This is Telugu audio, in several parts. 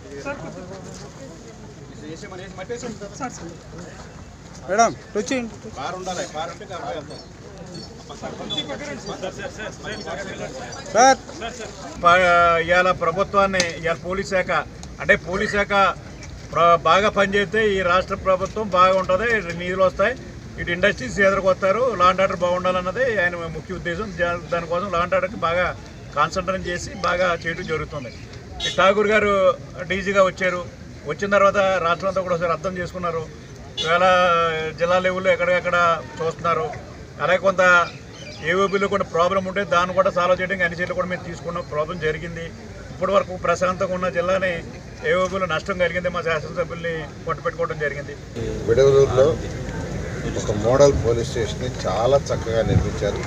మేడం వచ్చేయండి సార్ ప- ఇవాళ ప్రభుత్వాన్ని ఇవాళ పోలీస్ శాఖ అంటే పోలీస్ శాఖ ప్ర- బాగా పనిచేస్తే ఈ రాష్ట్ర ప్రభుత్వం బాగా ఉంటుంది నిధులు వస్తాయి ఇటు ఇండస్ట్రీస్ ఎదుర్కొస్తారు లాండ్ ఆర్డర్ బాగుండాలన్నది ఆయన ముఖ్య ఉద్దేశం జా- దానికోసం లాండ్ ఆర్డర్కి బాగా కాన్సన్ట్రేట్ చేసి బాగా చేయడం జరుగుతుంది ఈ ఠాగూర్ గారు డీజీగా వచ్చారు వచ్చిన తర్వాత రాష్ట్రం అంతా కూడా ఒకసారి అర్థం చేసుకున్నారు ఇవాళ జిల్లా లెవెల్లో ఎక్కడికక్కడ చూస్తున్నారు అలాగే కొంత ఏఓబీలో కూడా ప్రాబ్లం ఉంటే దాన్ని కూడా సాల్వ్ చేయడానికి అన్ని చర్యలు కూడా మేము తీసుకున్నాం ప్రాబ్లం జరిగింది ఇప్పటి వరకు ప్రశాంతంగా ఉన్న జిల్లాని ఏఓబీలో నష్టం కలిగింది మా శాసనసభ్యుల్ని కొట్టు పెట్టుకోవడం జరిగింది విడవలూరులో ఒక మోడల్ పోలీస్ స్టేషన్ని చాలా చక్కగా నిర్మించారు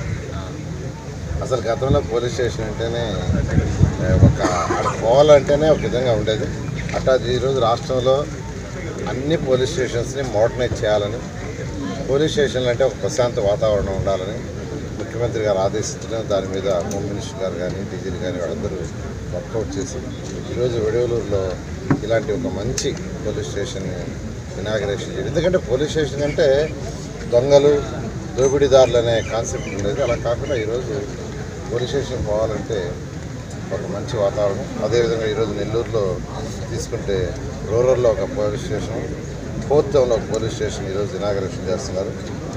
అసలు గతంలో పోలీస్ స్టేషన్ అంటేనే ఏ, ఒక అక్కడ పోవాలంటేనే ఒక విధంగా ఉండేది అట్టా ఈరోజు రాష్ట్రంలో అన్ని పోలీస్ స్టేషన్స్ని మోడర్నైజ్ చేయాలని పోలీస్ స్టేషన్లు అంటే ఒక ప్రశాంత వాతావరణం ఉండాలని ముఖ్యమంత్రి గారు ఆదేశించడం దాని మీద హోమ్ మినిస్టర్ గారు కానీ డీజీలు కానీ వాళ్ళందరూ వర్కౌట్ చేసి ఈరోజు విడవలూరులో ఇలాంటి ఒక మంచి పోలీస్ స్టేషన్ ఇనాగరేషన్ చేయడం ఎందుకంటే పోలీస్ స్టేషన్ అంటే దొంగలు దోపిడీదారులు అనే కాన్సెప్ట్ ఉండేది అలా కాకుండా ఈరోజు పోలీస్ స్టేషన్ పోవాలంటే ఒక మంచి వాతావరణం అదేవిధంగా ఈరోజు నెల్లూరులో తీసుకుంటే రూరల్లో ఒక పోలీస్ స్టేషన్ ఫోర్త్ టౌన్లో ఒక పోలీస్ స్టేషన్ ఈరోజు ఇనాగరేషన్ చేస్తున్నారు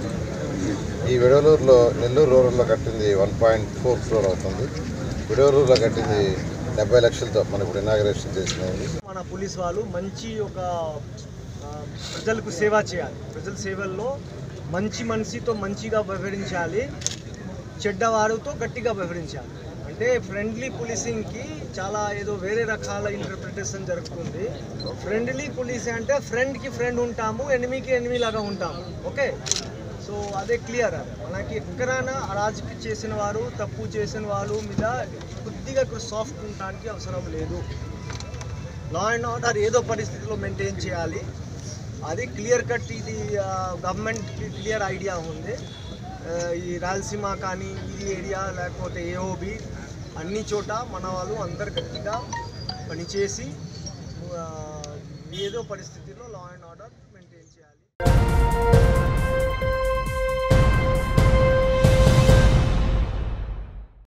ఈ విడవలూరులో నెల్లూరు రూరల్లో కట్టింది వన్ పాయింట్ ఫోర్ క్రోర్ అవుతుంది విడవలూరులో కట్టింది డెబ్బై లక్షలతో మనం ఇప్పుడు ఇనాగరేషన్ చేసినది మన పోలీస్ వాళ్ళు మంచి ఒక ఆ, ప్రజలకు సేవ చేయాలి ప్రజల సేవల్లో మంచి మనిషితో మంచిగా వ్యవహరించాలి చెడ్డవారితో గట్టిగా వ్యవహరించాలి అంటే ఫ్రెండ్లీ పోలీసింగ్కి చాలా ఏదో వేరే రకాల ఇంటర్ప్రిటేషన్ జరుగుతుంది ఫ్రెండ్లీ పోలీసింగ్ అంటే ఫ్రెండ్కి ఫ్రెండ్ ఉంటాము ఎనిమికి ఎనిమి లాగా ఉంటాము ఓకే సో అదే క్లియర్ మనకి ఎక్కడైనా అరాజకీ చేసిన వారు తప్పు చేసిన వాళ్ళు మీద కొద్దిగా సాఫ్ట్ ఉండడానికి అవసరం లేదు లా అండ్ ఆర్డర్ ఏదో పరిస్థితిలో మెయింటైన్ చేయాలి అది క్లియర్ కట్ ఇది గవర్నమెంట్కి క్లియర్ ఐడియా ఉంది ఆ, ఈ రాయలసీమ కానీ ఈ ఏరియా లేకపోతే ఏఓబి అన్ని చోట మన వాళ్ళు అందరు గట్టిగా పనిచేసి ఆ, ఏదో పరిస్థితిలో లా అండ్ ఆర్డర్